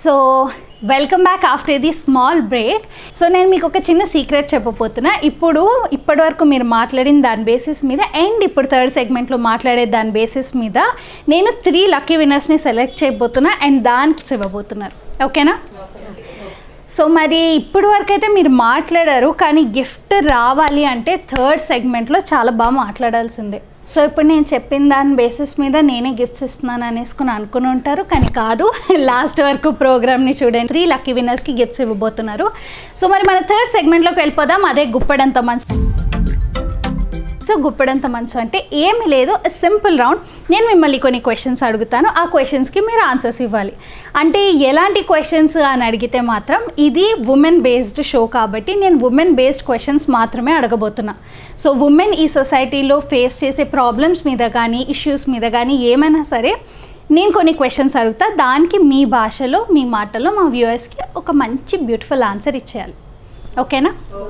So welcome back after the small break so నేను మీకు ఒక చిన్న సీక్రెట్ చెప్పబోతున్నా ఇప్పుడు ఇప్పటివరకు మీరు మాట్లాడిన దాని బేసిస్ మీద అండ్ ఇప్పుడు థర్డ్ సెగ్మెంట్లో మాట్లాడే దాని బేసిస్ మీద నేను త్రీ లక్కీ విన్నర్స్ని సెలెక్ట్ చేయబోతున్నా అండ్ దానికి ఇవ్వబోతున్నారు ఓకేనా సో మరి ఇప్పుడు వరకు అయితే మీరు మాట్లాడారు కానీ గిఫ్ట్ రావాలి అంటే థర్డ్ సెగ్మెంట్లో చాలా బాగా మాట్లాడాల్సిందే సో ఇప్పుడు నేను చెప్పిన దాని బేసిస్ మీద నేనే గిఫ్ట్స్ ఇస్తున్నాను అనేసుకుని అనుకుని ఉంటారు కానీ కాదు లాస్ట్ వరకు ప్రోగ్రామ్ని చూడండి త్రీ లక్కీ విన్నర్స్కి గిఫ్ట్స్ ఇవ్వబోతున్నారు సో మరి మన థర్డ్ సెగ్మెంట్లోకి వెళ్ళిపోదాం అదే గుప్పడంత మంచి సో గుప్పడంత మనసు అంటే ఏమీ లేదు సింపుల్ రౌండ్ నేను మిమ్మల్ని కొన్ని క్వశ్చన్స్ అడుగుతాను ఆ క్వశ్చన్స్కి మీరు ఆన్సర్స్ ఇవ్వాలి అంటే ఎలాంటి క్వశ్చన్స్ అని అడిగితే మాత్రం ఇది ఉమెన్ బేస్డ్ షో కాబట్టి నేను ఉమెన్ బేస్డ్ క్వశ్చన్స్ మాత్రమే అడగబోతున్నా సో ఉమెన్ ఈ సొసైటీలో ఫేస్ చేసే ప్రాబ్లమ్స్ మీద కానీ ఇష్యూస్ మీద కానీ ఏమైనా సరే నేను కొన్ని క్వశ్చన్స్ అడుగుతా దానికి మీ భాషలో మీ మాటలో మా వ్యూవర్స్కి ఒక మంచి బ్యూటిఫుల్ ఆన్సర్ ఇచ్చేయాలి ఓకేనా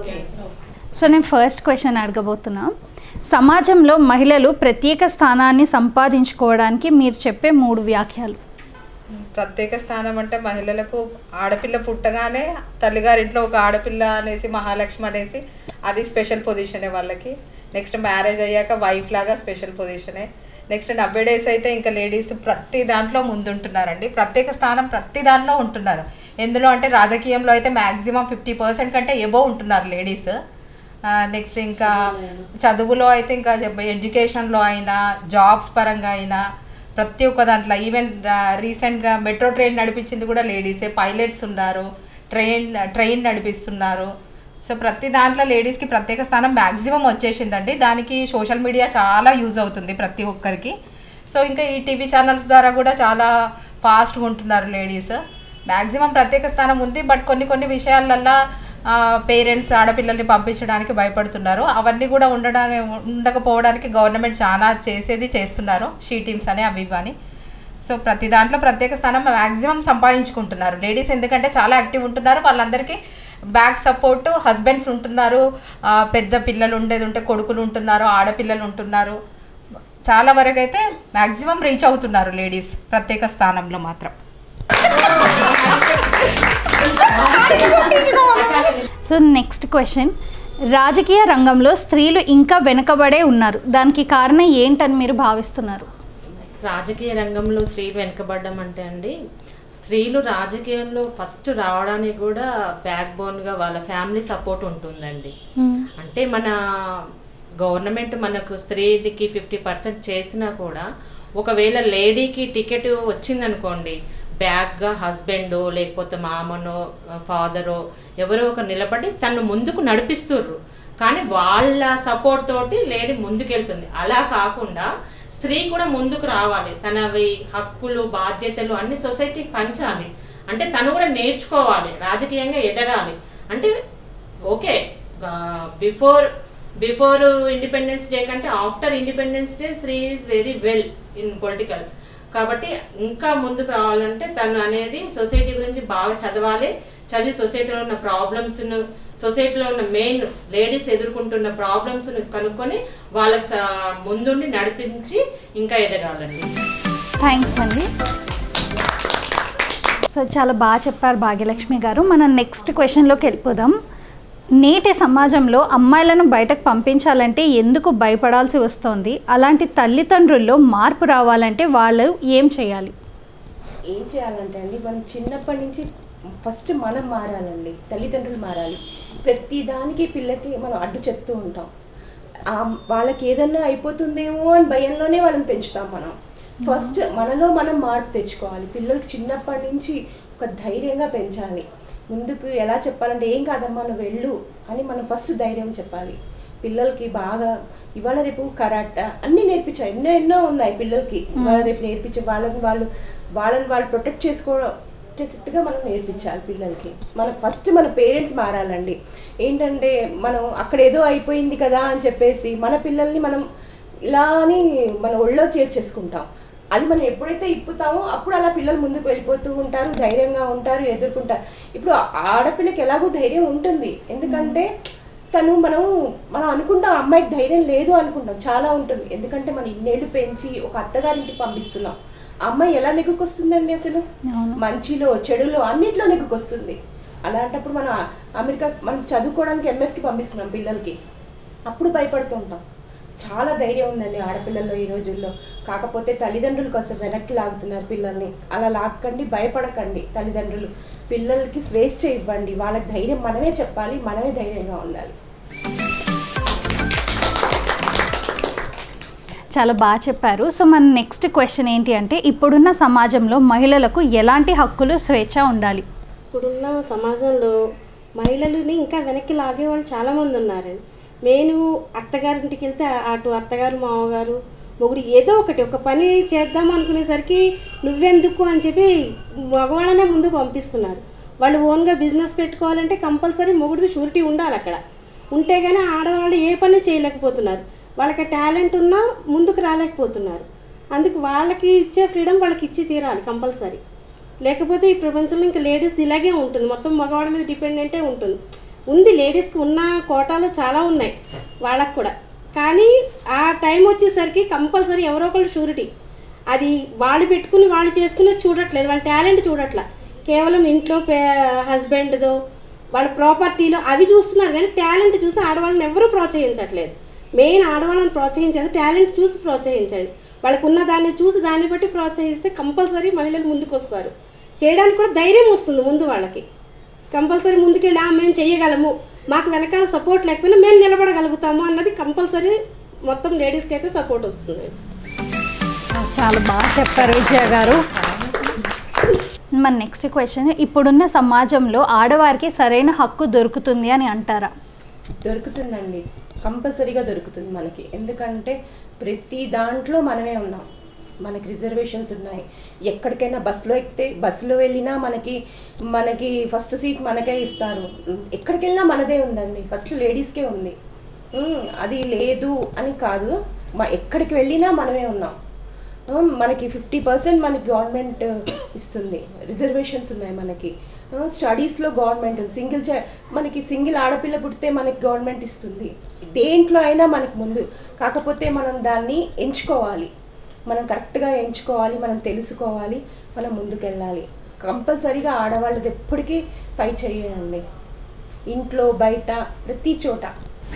సో నేను ఫస్ట్ క్వశ్చన్ అడగబోతున్నా సమాజంలో మహిళలు ప్రత్యేక స్థానాన్ని సంపాదించుకోవడానికి మీరు చెప్పే మూడు వ్యాఖ్యలు ప్రత్యేక స్థానం అంటే మహిళలకు ఆడపిల్ల పుట్టగానే తల్లిగారింట్లో ఒక ఆడపిల్ల అనేసి మహాలక్ష్మి అనేసి అది స్పెషల్ పొజిషనే వాళ్ళకి నెక్స్ట్ మ్యారేజ్ అయ్యాక వైఫ్ లాగా స్పెషల్ పొజిషనే నెక్స్ట్ నవ్వే డేస్ అయితే ఇంకా లేడీస్ ప్రతి దాంట్లో ముందుంటున్నారండి ప్రత్యేక స్థానం ప్రతి దాంట్లో ఉంటున్నారు ఎందులో అంటే రాజకీయంలో అయితే మ్యాక్సిమం ఫిఫ్టీ పర్సెంట్ కంటే ఎబో ఉంటున్నారు లేడీస్ నెక్స్ట్ ఇంకా చదువులో అయితే ఇంకా చెప్ప ఎడ్యుకేషన్లో అయినా జాబ్స్ పరంగా అయినా ప్రతి ఒక్క దాంట్లో ఈవెన్ రీసెంట్గా మెట్రో ట్రైన్ నడిపించింది కూడా లేడీసే పైలట్స్ ఉన్నారు ట్రైన్ ట్రైన్ నడిపిస్తున్నారు సో ప్రతి దాంట్లో లేడీస్కి ప్రత్యేక స్థానం మ్యాక్సిమం వచ్చేసిందండి దానికి సోషల్ మీడియా చాలా యూజ్ అవుతుంది ప్రతి ఒక్కరికి సో ఇంకా ఈ టీవీ ఛానల్స్ ద్వారా కూడా చాలా ఫాస్ట్గా ఉంటున్నారు లేడీస్ మ్యాక్సిమం ప్రత్యేక స్థానం ఉంది బట్ కొన్ని కొన్ని విషయాలల్లో పేరెంట్స్ ఆడపిల్లల్ని పంపించడానికి భయపడుతున్నారు అవన్నీ కూడా ఉండడానికి ఉండకపోవడానికి గవర్నమెంట్ చాలా చేసేది చేస్తున్నారు షీ టీమ్స్ అని అవి ఇవి అని సో ప్రతి దాంట్లో ప్రత్యేక స్థానం మ్యాక్సిమం సంపాదించుకుంటున్నారు లేడీస్ ఎందుకంటే చాలా యాక్టివ్ ఉంటున్నారు వాళ్ళందరికీ బ్యాక్ సపోర్ట్ హస్బెండ్స్ ఉంటున్నారు ఆ, పెద్ద పిల్లలు ఉండేది ఉంటే కొడుకులు ఉంటున్నారు ఆడపిల్లలు ఉంటున్నారు చాలా వరకు అయితే మ్యాక్సిమం రీచ్ అవుతున్నారు లేడీస్ ప్రత్యేక స్థానంలో మాత్రం సో నెక్స్ట్ క్వశ్చన్ రాజకీయ రంగంలో స్త్రీలు ఇంకా వెనుకబడే ఉన్నారు దానికి కారణం ఏంటని మీరు భావిస్తున్నారు రాజకీయ రంగంలో స్త్రీలు వెనుకబడ్డం అంటే అండి స్త్రీలు రాజకీయంలో ఫస్ట్ రావడానికి కూడా బ్యాక్ బోన్గా వాళ్ళ ఫ్యామిలీ సపోర్ట్ ఉంటుందండి అంటే మన గవర్నమెంట్ మనకు స్త్రీకి ఫిఫ్టీ పర్సెంట్ చేసినా కూడా ఒకవేళ లేడీకి టికెట్ వచ్చిందనుకోండి బ్యాక్గా హస్బెండో లేకపోతే మామనో ఫాదరో ఎవరో ఒకరు నిలబడి తను ముందుకు నడిపిస్తుర్రు కానీ వాళ్ళ సపోర్ట్ తోటి లేడీ ముందుకెళ్తుంది అలా కాకుండా స్త్రీ కూడా ముందుకు రావాలి తనవి హక్కులు బాధ్యతలు అన్ని సొసైటీకి పంచాలి అంటే తను కూడా నేర్చుకోవాలి రాజకీయంగా ఎదగాలి అంటే okay before before independence day కంటే ఆఫ్టర్ ఇండిపెండెన్స్ డే శ్రీ is very well in political కాబట్టి ఇంకా ముందుకు రావాలంటే తను అనేది సొసైటీ గురించి బాగా చదవాలి చదివి సొసైటీలో ఉన్న ప్రాబ్లమ్స్ను సొసైటీలో ఉన్న మెయిన్ లేడీస్ ఎదుర్కొంటున్న ప్రాబ్లమ్స్ను కనుక్కొని వాళ్ళకి స- ముందుండి నడిపించి ఇంకా ఎదగాలండి థ్యాంక్స్ అండి సో చాలా బాగా చెప్పారు భాగ్యలక్ష్మి గారు మనం నెక్స్ట్ క్వశ్చన్లోకి వెళ్ళిపోదాం నేటి సమాజంలో అమ్మాయిలను బయటకు పంపించాలంటే ఎందుకు భయపడాల్సి వస్తోంది అలాంటి తల్లిదండ్రుల్లో మార్పు రావాలంటే వాళ్ళు ఏం చేయాలి ఏం చేయాలంటే అండి మనం చిన్నప్పటి నుంచి ఫస్ట్ మనం మారాలండి తల్లిదండ్రులు మారాలి ప్రతి దానికి పిల్లకి మనం అడ్డు చెప్తూ ఉంటాం ఆ వాళ్ళకి ఏదన్నా అయిపోతుందేమో అని భయంలోనే వాళ్ళని పెంచుతాం మనం ఫస్ట్ మనలో మనం మార్పు తెచ్చుకోవాలి పిల్లలకి చిన్నప్పటి నుంచి ఒక ధైర్యంగా పెంచాలి ముందుకు ఎలా చెప్పాలంటే ఏం కాదమ్మా నువ్వు వెళ్ళు అని మనం ఫస్ట్ ధైర్యం చెప్పాలి పిల్లలకి బాగా ఇవాళ రేపు కరాట అన్నీ నేర్పించాలి ఎన్నో ఎన్నో ఉన్నాయి పిల్లలకి ఇవాళ రేపు నేర్పించే వాళ్ళని వాళ్ళు వాళ్ళని వాళ్ళు ప్రొటెక్ట్ చేసుకోవటట్టుగా మనం నేర్పించాలి పిల్లలకి మన ఫస్ట్ మన పేరెంట్స్ మారాలండి ఏంటంటే మనం అక్కడ ఏదో అయిపోయింది కదా అని చెప్పేసి మన పిల్లల్ని మనం ఇలా అని మన ఒళ్ళో చేర్చేసుకుంటాం అది మనం ఎప్పుడైతే ఇప్పుతామో అప్పుడు అలా పిల్లలు ముందుకు వెళ్ళిపోతూ ఉంటారు ధైర్యంగా ఉంటారు ఎదుర్కొంటారు ఇప్పుడు ఆడపిల్లకి ఎలాగో ధైర్యం ఉంటుంది ఎందుకంటే తను మనం మనం అనుకుంటాం ఆ అమ్మాయికి ధైర్యం లేదు అనుకుంటాం చాలా ఉంటుంది ఎందుకంటే మనం ఇన్నేళ్ళు పెంచి ఒక అత్తగారింటికి పంపిస్తున్నాం ఆ అమ్మాయి ఎలా నెగ్గుకొస్తుందండి అసలు అవును. మంచిలో చెడులో అన్నిట్లో నెగ్గుకొస్తుంది అలాంటప్పుడు మనం అమెరికా మనం చదువుకోవడానికి ఎంఎస్కి పంపిస్తున్నాం పిల్లలకి అప్పుడు భయపడుతూ ఉంటాం చాలా ధైర్యం ఉందండి ఆడపిల్లల్లో ఈ రోజుల్లో కాకపోతే తల్లిదండ్రుల కోసం వెనక్కి లాగుతున్నారు పిల్లల్ని అలా లాక్కండి భయపడకండి తల్లిదండ్రులు పిల్లలకి స్వేచ్ఛ ఇవ్వండి వాళ్ళకి ధైర్యం మనమే చెప్పాలి మనమే ధైర్యంగా ఉండాలి చాలా బాగా చెప్పారు సో మన నెక్స్ట్ క్వశ్చన్ ఏంటి అంటే ఇప్పుడున్న సమాజంలో మహిళలకు ఎలాంటి హక్కులు స్వేచ్ఛ ఉండాలి ఇప్పుడున్న సమాజంలో మహిళలని ఇంకా వెనక్కి లాగే వాళ్ళు చాలామంది ఉన్నారు మెయిన్ అత్తగారింటికి వెళ్తే అటు అత్తగారు మామగారు మొగుడు ఏదో ఒకటి ఒక పని చేద్దాం అనుకునేసరికి నువ్వెందుకు అని చెప్పి మగవాళ్ళనే ముందు పంపిస్తున్నారు వాళ్ళు ఓన్గా బిజినెస్ పెట్టుకోవాలంటే కంపల్సరీ మొగుడిది షూరిటీ ఉండాలి అక్కడ ఉంటే కానీ ఆడవాళ్ళు ఏ పని చేయలేకపోతున్నారు వాళ్ళకి టాలెంట్ ఉన్నా ముందుకు రాలేకపోతున్నారు అందుకు వాళ్ళకి ఇచ్చే ఫ్రీడమ్ వాళ్ళకి ఇచ్చి తీరాలి కంపల్సరీ లేకపోతే ఈ ప్రపంచంలో ఇంకా లేడీస్ది ఇలాగే ఉంటుంది మొత్తం మగవాడి మీద డిపెండెంటే ఉంటుంది ఉంది లేడీస్కి ఉన్న కోటాలు చాలా ఉన్నాయి వాళ్ళకు కూడా కానీ ఆ టైం వచ్చేసరికి కంపల్సరీ ఎవరో ఒకళ్ళు షూరిటీ అది వాళ్ళు పెట్టుకుని వాళ్ళు చేసుకుని చూడట్లేదు వాళ్ళ టాలెంట్ చూడట్ల కేవలం ఇంట్లో పే హస్బెండ్దో వాళ్ళ ప్రాపర్టీలో అవి చూస్తున్నారు కానీ టాలెంట్ చూసి ఆడవాళ్ళని ఎవరూ ప్రోత్సహించట్లేదు మెయిన్ ఆడవాళ్ళని ప్రోత్సహించేది టాలెంట్ చూసి ప్రోత్సహించండి వాళ్ళకు ఉన్న దాన్ని చూసి దాన్ని బట్టి ప్రోత్సహిస్తే కంపల్సరీ మహిళలు ముందుకు వస్తారు చేయడానికి కూడా ధైర్యం వస్తుంది ముందు వాళ్ళకి కంపల్సరీ ముందుకెళ్ళి "ఆ, మేము చేయగలము మాకు వెనకాల సపోర్ట్ లేకపోయినా మేము నిలబడగలుగుతాము అన్నది కంపల్సరీ మొత్తం లేడీస్కి అయితే సపోర్ట్ వస్తుంది చాలా బాగా చెప్పారు విజయ గారు మన నెక్స్ట్ క్వశ్చన్ ఇప్పుడున్న సమాజంలో ఆడవారికి సరైన హక్కు దొరుకుతుంది అని అంటారా దొరుకుతుందండి కంపల్సరీగా దొరుకుతుంది మనకి ఎందుకంటే ప్రతి దాంట్లో మనమే ఉన్నాం మనకి రిజర్వేషన్స్ ఉన్నాయి ఎక్కడికైనా బస్సులో ఎక్కితే బస్సులో వెళ్ళినా మనకి మనకి ఫస్ట్ సీట్ మనకే ఇస్తారు ఎక్కడికి వెళ్ళినా మనదే ఉందండి ఫస్ట్ లేడీస్కే ఉంది ఉమ్, అది లేదు అని కాదు మ- ఎక్కడికి వెళ్ళినా మనమే ఉన్నాం ఉమ్, మనకి ఫిఫ్టీ పర్సెంట్ మనకి గవర్నమెంట్ ఇస్తుంది రిజర్వేషన్స్ ఉన్నాయి మనకి స్టడీస్లో గవర్నమెంట్ ఉంది సింగిల్ చై మనకి సింగిల్ ఆడపిల్ల పుడితే మనకి గవర్నమెంట్ ఇస్తుంది దేంట్లో అయినా మనకి ముందు కాకపోతే మనం దాన్ని ఎంచుకోవాలి మనం కరెక్ట్గా ఎంచుకోవాలి మనం తెలుసుకోవాలి మనం ముందుకెళ్ళాలి కంపల్సరీగా ఆడవాళ్ళది ఎప్పటికీ పై చేయండి ఇంట్లో బయట ప్రతి చోట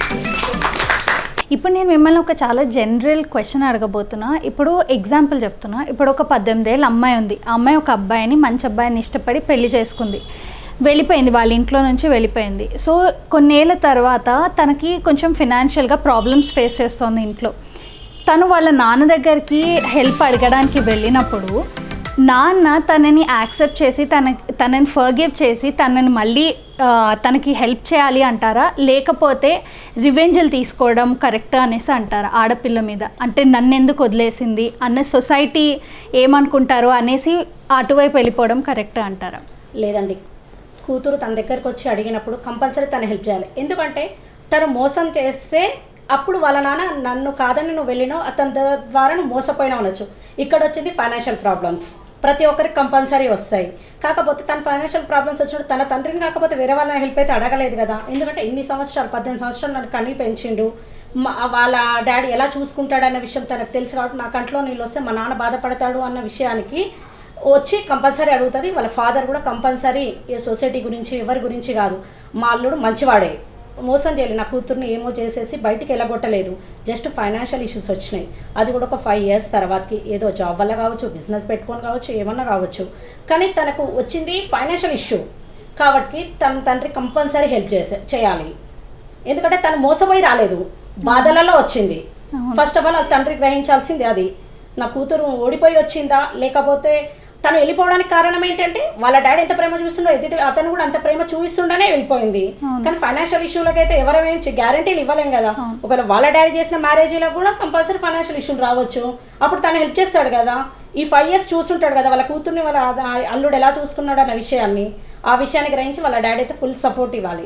ఇప్పుడు నేను మిమ్మల్ని ఒక చాలా జనరల్ క్వశ్చన్ అడగబోతున్నా ఇప్పుడు ఎగ్జాంపుల్ చెప్తున్నా ఇప్పుడు ఒక పద్దెనిమిది ఏళ్ళ అమ్మాయి ఉంది ఆ అమ్మాయి ఒక అబ్బాయిని మంచి అబ్బాయిని ఇష్టపడి పెళ్లి చేసుకుంది వెళ్ళిపోయింది వాళ్ళ ఇంట్లో నుంచి వెళ్ళిపోయింది సో కొన్నేళ్ళ తర్వాత తనకి కొంచెం ఫినాన్షియల్గా ప్రాబ్లమ్స్ ఫేస్ చేస్తోంది ఇంట్లో తను వాళ్ళ నాన్న దగ్గరికి హెల్ప్ అడగడానికి వెళ్ళినప్పుడు నాన్న తనని యాక్సెప్ట్ చేసి తన తనని ఫర్గివ్ చేసి తనని మళ్ళీ ఆ, తనకి హెల్ప్ చేయాలి అంటారా లేకపోతే రివెంజ్లు తీసుకోవడం కరెక్ట్ అనేసి అంటారా ఆడపిల్ల మీద అంటే నన్ను ఎందుకు వదిలేసింది అన్న సొసైటీ ఏమనుకుంటారో అనేసి అటువైపు వెళ్ళిపోవడం కరెక్ట్ అంటారా లేదండి కూతురు తన దగ్గరకు వచ్చి అడిగినప్పుడు కంపల్సరీ తను హెల్ప్ చేయాలి ఎందుకంటే తను మోసం చేస్తే అప్పుడు వాళ్ళ నాన్న నన్ను కాదని నువ్వు వెళ్ళినావు అతని ద- ద్వారా నువ్వు మోసపోయినావు అనొచ్చు ఇక్కడ వచ్చేది ఫైనాన్షియల్ ప్రాబ్లమ్స్ ప్రతి ఒక్కరికి కంపల్సరీ వస్తాయి కాకపోతే తన ఫైనాన్షియల్ ప్రాబ్లమ్స్ వచ్చినప్పుడు తన తండ్రిని కాకపోతే వేరే వాళ్ళని హెల్ప్ అయితే అడగలేదు కదా ఎందుకంటే ఇన్ని సంవత్సరాలు పద్దెనిమిది సంవత్సరాలు నన్ను కనీ పెంచిండు మా వాళ్ళ డాడీ ఎలా చూసుకుంటాడన్న విషయం తనకు తెలుసు కాబట్టి నా కంట్లో నీళ్ళు వస్తే మా నాన్న బాధపడతాడు అన్న విషయానికి వచ్చి కంపల్సరీ అడుగుతుంది వాళ్ళ ఫాదర్ కూడా కంపల్సరీ ఏ సొసైటీ గురించి ఎవరి గురించి కాదు మా అల్లుడు మంచివాడే మోసం చేయలేదు నా కూతుర్ని ఏమో చేసేసి బయటికి వెళ్ళగొట్టలేదు జస్ట్ ఫైనాన్షియల్ ఇష్యూస్ వచ్చినాయి అది కూడా ఒక ఫైవ్ ఇయర్స్ తర్వాతకి ఏదో జాబ్ వల్ల కావచ్చు బిజినెస్ పెట్టుకొని కావచ్చు ఏమన్నా కావచ్చు కానీ తనకు వచ్చింది ఫైనాన్షియల్ ఇష్యూ కాబట్టి తన తండ్రి కంపల్సరీ హెల్ప్ చేసే చేయాలి ఎందుకంటే తను మోసపోయి రాలేదు బాధలలో వచ్చింది ఫస్ట్ ఆఫ్ ఆల్ వాళ్ళ తండ్రి గ్రహించాల్సింది అది నా కూతురు ఓడిపోయి వచ్చిందా లేకపోతే తను వెళ్ళిపోవడానికి కారణం ఏంటంటే వాళ్ళ డాడీ ఎంత ప్రేమ చూస్తుండో ఎదుటి అతను కూడా అంత ప్రేమ చూపిస్తుండనే వెళ్ళిపోయింది కానీ ఫైనాన్షియల్ ఇష్యూలకి అయితే ఎవరేం గ్యారంటీలు ఇవ్వలేం కదా ఒకవేళ వాళ్ళ డాడీ చేసిన మ్యారేజీలో కూడా కంపల్సరీ ఫైనాన్షియల్ ఇష్యూలు రావచ్చు అప్పుడు తను హెల్ప్ చేస్తాడు కదా ఈ ఫైవ్ ఇయర్స్ చూస్తుంటాడు కదా వాళ్ళ కూతుర్ని వాళ్ళ ఆ అల్లుడు ఎలా చూసుకున్నాడు అన్న విషయాన్ని ఆ విషయాన్ని గ్రహించి వాళ్ళ డాడీ అయితే ఫుల్ సపోర్ట్ ఇవ్వాలి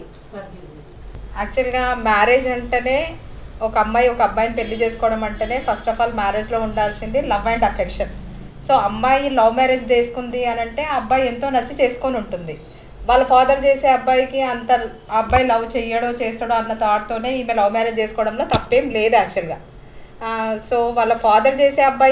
యాక్చువల్గా మ్యారేజ్ అంటేనే ఒక అమ్మాయి ఒక అబ్బాయిని పెళ్లి చేసుకోవడం అంటేనే ఫస్ట్ ఆఫ్ ఆల్ మ్యారేజ్లో ఉండాల్సింది లవ్ అండ్ అఫెక్షన్ సో అమ్మాయి లవ్ మ్యారేజ్ చేసుకుంది అని అంటే ఆ అబ్బాయి ఎంతో నచ్చి చేసుకొని ఉంటుంది వాళ్ళ ఫాదర్ చేసే అబ్బాయికి అంత ఆ అబ్బాయి లవ్ చెయ్యడో చేస్తాడో అన్న థాట్తోనే ఈమె లవ్ మ్యారేజ్ చేసుకోవడంలో తప్పేం లేదు యాక్చువల్గా సో వాళ్ళ ఫాదర్ చేసే అబ్బాయి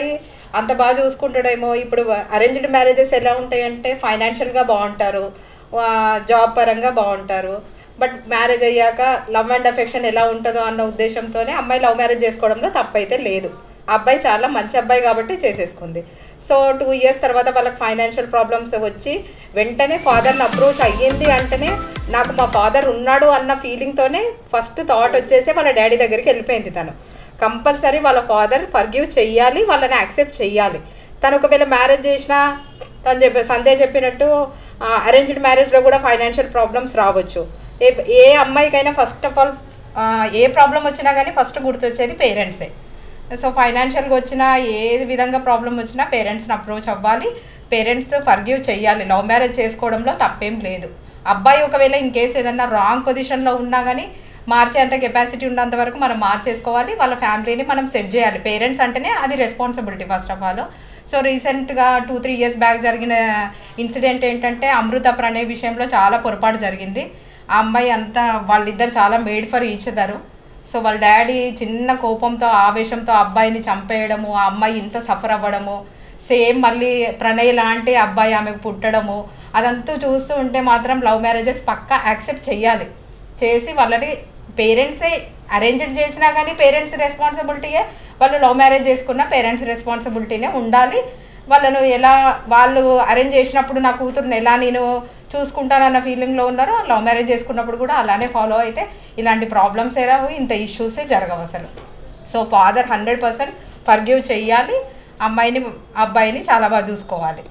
అంత బాగా చూసుకుంటాడేమో ఇప్పుడు అరేంజ్డ్ మ్యారేజెస్ ఎలా ఉంటాయంటే ఫైనాన్షియల్గా బాగుంటారు జాబ్ పరంగా బాగుంటారు బట్ మ్యారేజ్ అయ్యాక లవ్ అండ్ అఫెక్షన్ ఎలా ఉంటుందో అన్న ఉద్దేశంతోనే అమ్మాయి లవ్ మ్యారేజ్ చేసుకోవడంలో తప్పైతే లేదు ఆ అబ్బాయి చాలా మంచి అబ్బాయి కాబట్టి చేసేసుకుంది సో టూ ఇయర్స్ తర్వాత వాళ్ళకి ఫైనాన్షియల్ ప్రాబ్లమ్స్ వచ్చి వెంటనే ఫాదర్ని అప్రోచ్ అయ్యింది అంటేనే నాకు మా ఫాదర్ ఉన్నాడు అన్న ఫీలింగ్తోనే ఫస్ట్ థాట్ వచ్చేసి వాళ్ళ డాడీ దగ్గరికి వెళ్ళిపోయింది తను కంపల్సరీ వాళ్ళ ఫాదర్ ఫర్గివ్ చెయ్యాలి వాళ్ళని యాక్సెప్ట్ చెయ్యాలి తను ఒకవేళ మ్యారేజ్ చేసినా తను చెప్పి సందే చెప్పినట్టు అరేంజ్డ్ మ్యారేజ్లో కూడా ఫైనాన్షియల్ ప్రాబ్లమ్స్ రావచ్చు ఏ ఏ అమ్మాయికైనా ఫస్ట్ ఆఫ్ ఆల్ ఏ ప్రాబ్లం వచ్చినా కానీ ఫస్ట్ గుర్తొచ్చేది పేరెంట్సే సో ఫైనాన్షియల్గా వచ్చినా ఏ విధంగా ప్రాబ్లం వచ్చినా పేరెంట్స్ని అప్రోచ్ అవ్వాలి పేరెంట్స్ ఫర్గివ్ చెయ్యాలి లవ్ మ్యారేజ్ చేసుకోవడంలో తప్పేం లేదు అబ్బాయి ఒకవేళ ఇన్ కేసు ఏదన్నా రాంగ్ పొజిషన్లో ఉన్నా కానీ మార్చేంత కెపాసిటీ ఉన్నంత వరకు మనం మార్చేసుకోవాలి వాళ్ళ ఫ్యామిలీని మనం సెట్ చేయాలి పేరెంట్స్ అంటేనే అది responsibility first of all so రీసెంట్గా టూ త్రీ ఇయర్స్ బ్యాక్ జరిగిన ఇన్సిడెంట్ ఏంటంటే అమృత ప్రణయ్ విషయంలో చాలా పొరపాటు జరిగింది ఆ అమ్మాయి అంతా వాళ్ళిద్దరు చాలా made for each other so వాళ్ళ డాడీ చిన్న కోపంతో ఆవేశంతో ఆ అబ్బాయిని చంపేయడము ఆ అమ్మాయి ఇంత సఫర్ అవ్వడము సేమ్ మళ్ళీ ప్రణయ్ లాంటి అబ్బాయి ఆమెకు పుట్టడము అదంతా చూస్తూ ఉంటే మాత్రం లవ్ మ్యారేజెస్ పక్కా యాక్సెప్ట్ చేయాలి చేసి వాళ్ళని పేరెంట్సే అరేంజ్డ్ చేసినా కానీ పేరెంట్స్ రెస్పాన్సిబిలిటీయే వాళ్ళు లవ్ మ్యారేజ్ చేసుకున్న పేరెంట్స్ రెస్పాన్సిబిలిటీనే ఉండాలి వాళ్ళను ఎలా వాళ్ళు అరేంజ్ చేసినప్పుడు నా కూతురుని ఎలా నేను చూసుకుంటానన్న ఫీలింగ్లో ఉన్నారో లవ్ మ్యారేజ్ చేసుకున్నప్పుడు కూడా అలానే ఫాలో అయితే ఇలాంటి ప్రాబ్లమ్స్ ఏ రావు ఇంత ఇష్యూసే జరగవు అసలు so father hundred percent forgive చెయ్యాలి అమ్మాయిని అబ్బాయిని చాలా బాగా చూసుకోవాలి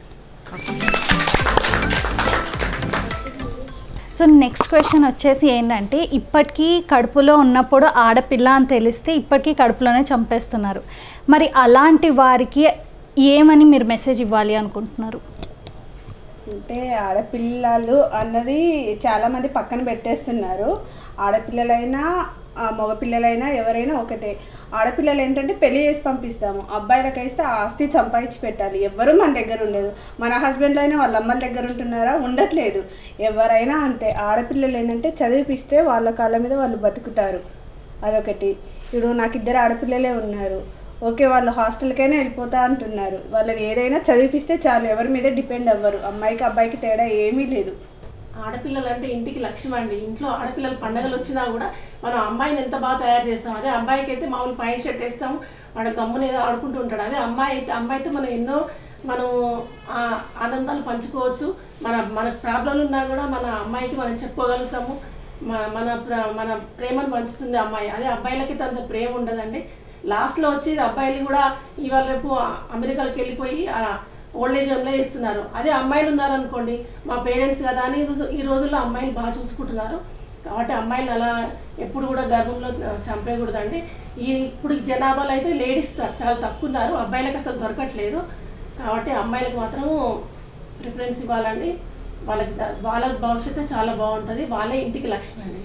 సో నెక్స్ట్ క్వశ్చన్ వచ్చేసి ఏంటంటే ఇప్పటికీ కడుపులో ఉన్నప్పుడు ఆడపిల్ల అని తెలిస్తే ఇప్పటికీ కడుపులోనే చంపేస్తున్నారు మరి అలాంటి వారికి ఏమని మీరు మెసేజ్ ఇవ్వాలి అనుకుంటున్నారు అంటే ఆడపిల్లలు అన్నది చాలామంది పక్కన పెట్టేస్తున్నారు ఆడపిల్లలైనా ఆ, మగపిల్లలైనా ఎవరైనా ఒకటే ఆడపిల్లలు ఏంటంటే పెళ్లి చేసి పంపిస్తాము అబ్బాయిలకైతే ఆ ఆస్తి సంపాదించి పెట్టాలి ఎవ్వరూ మన దగ్గర ఉండదు మన హస్బెండ్లు అయినా వాళ్ళ అమ్మల దగ్గర ఉంటున్నారా ఉండట్లేదు ఎవరైనా అంతే ఆడపిల్లలు ఏంటంటే చదివిపిస్తే వాళ్ళ కాళ్ళ మీద వాళ్ళు బతుకుతారు అదొకటి ఇప్పుడు నాకు ఇద్దరు ఆడపిల్లలే ఉన్నారు ఓకే వాళ్ళు హాస్టల్కైనా వెళ్ళిపోతా అంటున్నారు వాళ్ళని ఏదైనా చదివిపిస్తే చాలు ఎవరి మీద డిపెండ్ అవ్వరు అమ్మాయికి అబ్బాయికి తేడా ఏమీ లేదు ఆడపిల్లలు అంటే ఇంటికి లక్ష్యం అండి ఇంట్లో ఆడపిల్లలు పండగలు వచ్చినా కూడా మనం అమ్మాయిని ఎంత బాగా తయారు చేస్తాం అదే అబ్బాయికి అయితే మామూలు పైన షర్ట్ వేస్తాము వాడు గమ్మున ఏదో ఆడుకుంటూ ఉంటాడు అదే అమ్మాయి అయితే అమ్మాయి అయితే మనం ఎన్నో మనం ఆ ఆనందాలు పంచుకోవచ్చు మన మన ప్రాబ్లంలు ఉన్నా కూడా మన అమ్మాయికి మనం చెప్పుకోగలుగుతాము మన మన ప్ర- మన ప్రేమను పంచుతుంది అమ్మాయి అదే అబ్బాయిలకి అంత ప్రేమ ఉండదండి లాస్ట్లో వచ్చి అబ్బాయిలు కూడా ఇవాళ రేపు అమెరికాకి వెళ్ళిపోయి ఆ ఓల్డ్ ఏజ్ హోమ్లో ఇస్తున్నారు అదే అమ్మాయిలు ఉన్నారనుకోండి మా పేరెంట్స్ కదా అని ఈ రోజు ఈ రోజుల్లో అమ్మాయిలు బాగా చూసుకుంటున్నారు కాబట్టి అమ్మాయిలు అలా ఎప్పుడు కూడా గర్భంలో ఆ, చంపేయకూడదండి ఈ ఇప్పుడు ఈ జనాభాలో అయితే లేడీస్ త- చాలా తక్కువ ఉన్నారు అబ్బాయిలకు అసలు దొరకట్లేదు కాబట్టి అమ్మాయిలకు మాత్రం ప్రిఫరెన్స్ ఇవ్వాలండి వాళ్ళకి ద- వాళ్ళ భవిష్యత్తు చాలా బాగుంటుంది వాళ్ళే ఇంటికి లక్ష్మి అండి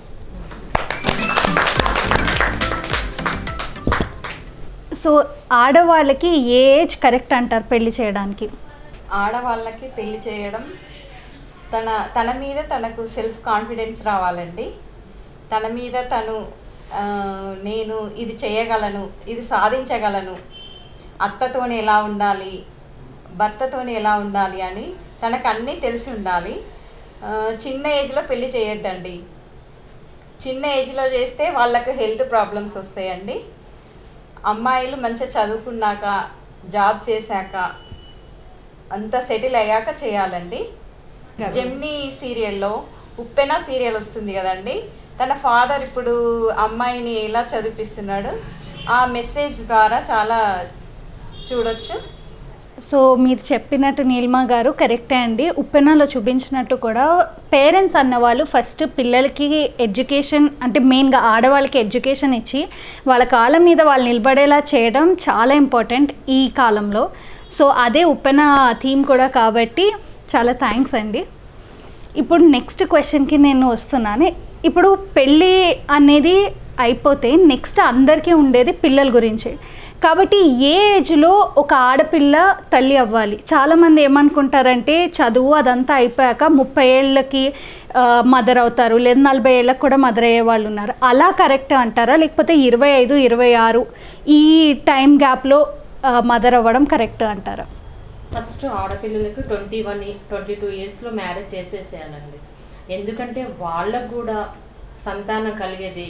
సో ఆడవాళ్ళకి ఏ ఏజ్ కరెక్ట్ అంటారు పెళ్లి చేయడానికి ఆడవాళ్ళకి పెళ్లి చేయడం తన తన మీద తనకు సెల్ఫ్ కాన్ఫిడెన్స్ రావాలండి తన మీద తను ఆ, నేను ఇది చేయగలను ఇది సాధించగలను అత్తతోని ఎలా ఉండాలి భర్తతోని ఎలా ఉండాలి అని తనకు అన్నీ తెలిసి ఉండాలి ఆ, చిన్న ఏజ్లో పెళ్లి చేయొద్దండి చిన్న ఏజ్లో చేస్తే వాళ్ళకు హెల్త్ ప్రాబ్లమ్స్ వస్తాయండి అమ్మాయిలు మంచిగా చదువుకున్నాక జాబ్ చేశాక అంతా సెటిల్ అయ్యాక చేయాలండి జెమ్నీ సీరియల్లో ఉప్పెన సీరియల్ వస్తుంది కదండి తన ఫాదర్ ఇప్పుడు అమ్మాయిని ఎలా చదివిపిస్తున్నాడు ఆ మెసేజ్ ద్వారా చాలా చూడొచ్చు సో మీరు చెప్పినట్టు నీలిమా గారు కరెక్టే అండి ఉప్పెనలో చూపించినట్టు కూడా పేరెంట్స్ అన్నవాళ్ళు ఫస్ట్ పిల్లలకి ఎడ్యుకేషన్ అంటే మెయిన్గా ఆడవాళ్ళకి ఎడ్యుకేషన్ ఇచ్చి వాళ్ళ కాళ్ళ మీద వాళ్ళు నిలబడేలా చేయడం చాలా ఇంపార్టెంట్ ఈ కాలంలో సో అదే ఉప్పెన థీమ్ కూడా కాబట్టి చాలా థ్యాంక్స్ అండి ఇప్పుడు నెక్స్ట్ క్వశ్చన్కి నేను వస్తున్నాను ఇప్పుడు పెళ్ళి అనేది అయిపోతే నెక్స్ట్ అందరికీ ఉండేది పిల్లల గురించి కాబట్టి ఏ ఏజ్లో ఒక ఆడపిల్ల తల్లి అవ్వాలి చాలామంది ఏమనుకుంటారంటే చదువు అదంతా అయిపోయాక ముప్పై ఏళ్ళకి మదర్ అవుతారు లేదా నలభై ఏళ్ళకి కూడా మదర్ అయ్యే వాళ్ళు ఉన్నారు అలా కరెక్ట్ అంటారా లేకపోతే ఇరవై ఐదు ఇరవై ఆరు ఈ టైం గ్యాప్లో మదర్ అవ్వడం కరెక్ట్ అంటారా ఫస్ట్ ఆడపిల్లలకు ట్వంటీ వన్ ట్వంటీ టూ ఇయర్స్లో మ్యారేజ్ చేసేసేయాలండి ఎందుకంటే వాళ్ళకు కూడా సంతానం కలిగేది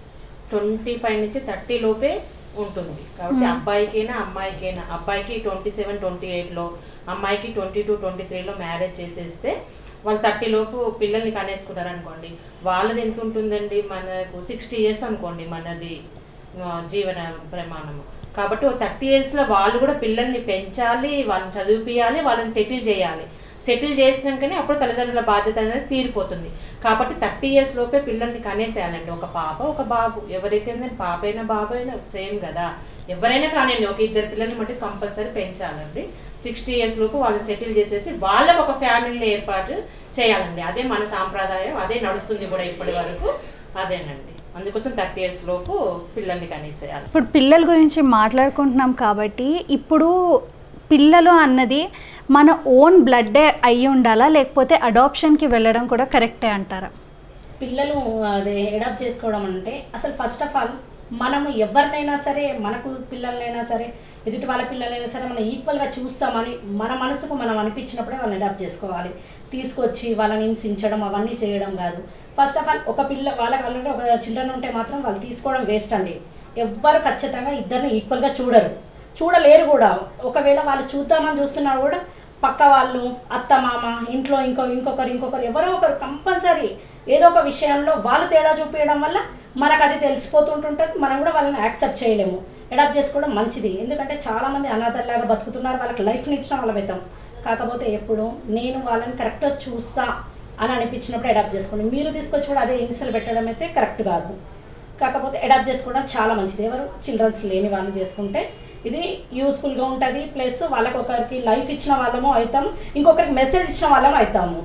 ట్వంటీ ఫైవ్ నుంచి థర్టీ లోపే ఉంటుంది కాబట్టి అబ్బాయికైనా అమ్మాయికైనా అబ్బాయికి ట్వంటీ సెవెన్ ట్వంటీ ఎయిట్లో అమ్మాయికి ట్వంటీ టూ ట్వంటీ త్రీలో మ్యారేజ్ చేసేస్తే వాళ్ళు థర్టీ లోపు పిల్లల్ని కనేసుకున్నారు అనుకోండి వాళ్ళది ఎంత ఉంటుందండి మనకు సిక్స్టీ ఇయర్స్ అనుకోండి మనది ఆ, జీవన ప్రమాణము కాబట్టి ఒక థర్టీ ఇయర్స్లో వాళ్ళు కూడా పిల్లల్ని పెంచాలి వాళ్ళని చదివిపియాలి వాళ్ళని సెటిల్ చేయాలి సెటిల్ చేసినాకనే అప్పుడు తల్లిదండ్రుల బాధ్యత అనేది తీరిపోతుంది కాబట్టి థర్టీ ఇయర్స్ లోపే పిల్లల్ని కనేసేయాలండి ఒక పాప ఒక బాబు ఎవరైతే ఉందని పాప అయినా బాబు అయినా సేమ్ కదా ఎవరైనా కానివ్వండి ఒక ఇద్దరు పిల్లల్ని మట్టి కంపల్సరీ పెంచాలండి సిక్స్టీ ఇయర్స్ లోపు వాళ్ళని సెటిల్ చేసేసి వాళ్ళకి ఒక ఫ్యామిలీని ఏర్పాటు చేయాలండి అదే మన సాంప్రదాయం అదే నడుస్తుంది కూడా ఇప్పటి వరకు అదేనండి అందుకోసం థర్టీ ఇయర్స్ లోపు పిల్లల్ని కనేసేయాలి ఇప్పుడు పిల్లల గురించి మాట్లాడుకుంటున్నాం కాబట్టి ఇప్పుడు పిల్లలు అన్నది మన ఓన్ బ్లడ్డే అయి ఉండాలా లేకపోతే అడాప్షన్కి వెళ్ళడం కూడా కరెక్టే అంటారా పిల్లలు అదే అడాప్ట్ చేసుకోవడం అంటే అసలు ఫస్ట్ ఆఫ్ ఆల్ మనము ఎవరినైనా సరే మనకు పిల్లలైనా సరే ఎదుటి వాళ్ళ పిల్లలైనా సరే మనం ఈక్వల్గా చూస్తామని మన మనసుకు మనం అనిపించినప్పుడే వాళ్ళని అడాప్ట్ చేసుకోవాలి తీసుకొచ్చి వాళ్ళని హింసించడం అవన్నీ చేయడం కాదు ఫస్ట్ ఆఫ్ ఆల్ ఒక పిల్ల వాళ్ళకి ఆల్రెడీ ఒక చిల్డ్రన్ ఉంటే మాత్రం వాళ్ళు తీసుకోవడం వేస్ట్ అండి ఎవ్వరు ఖచ్చితంగా ఇద్దరిని ఈక్వల్గా చూడరు చూడలేరు కూడా ఒకవేళ వాళ్ళు చూద్దామని చూస్తున్నా కూడా పక్క వాళ్ళు అత్త మామ ఇంట్లో ఇంకో ఇంకొకరు ఇంకొకరు ఎవరో ఒకరు కంపల్సరీ ఏదో ఒక విషయంలో వాళ్ళు తేడా చూపించడం వల్ల మనకు అది తెలిసిపోతుంటుంటుంది మనం కూడా వాళ్ళని యాక్సెప్ట్ చేయలేము అడాప్ట్ చేసుకోవడం మంచిది ఎందుకంటే చాలామంది అనాథల్లాగా బతుకుతున్నారు వాళ్ళకి లైఫ్ని ఇచ్చిన వాళ్ళ మితం కాకపోతే ఎప్పుడు నేను వాళ్ళని కరెక్ట్గా చూస్తా అని అనిపించినప్పుడు అడాప్ట్ చేసుకోండి మీరు తీసుకొచ్చి కూడా అదే హింసలు పెట్టడం అయితే కరెక్ట్ కాదు కాకపోతే అడాప్ట్ చేసుకోవడం చాలా మంచిది ఎవరు చిల్డ్రన్స్ లేని వాళ్ళు చేసుకుంటే ఇది యూస్ఫుల్గా ఉంటుంది ప్లస్ వాళ్ళకి ఒకరికి లైఫ్ ఇచ్చిన వాళ్ళము అవుతాం ఇంకొకరికి మెసేజ్ ఇచ్చిన వాళ్ళము అవుతాము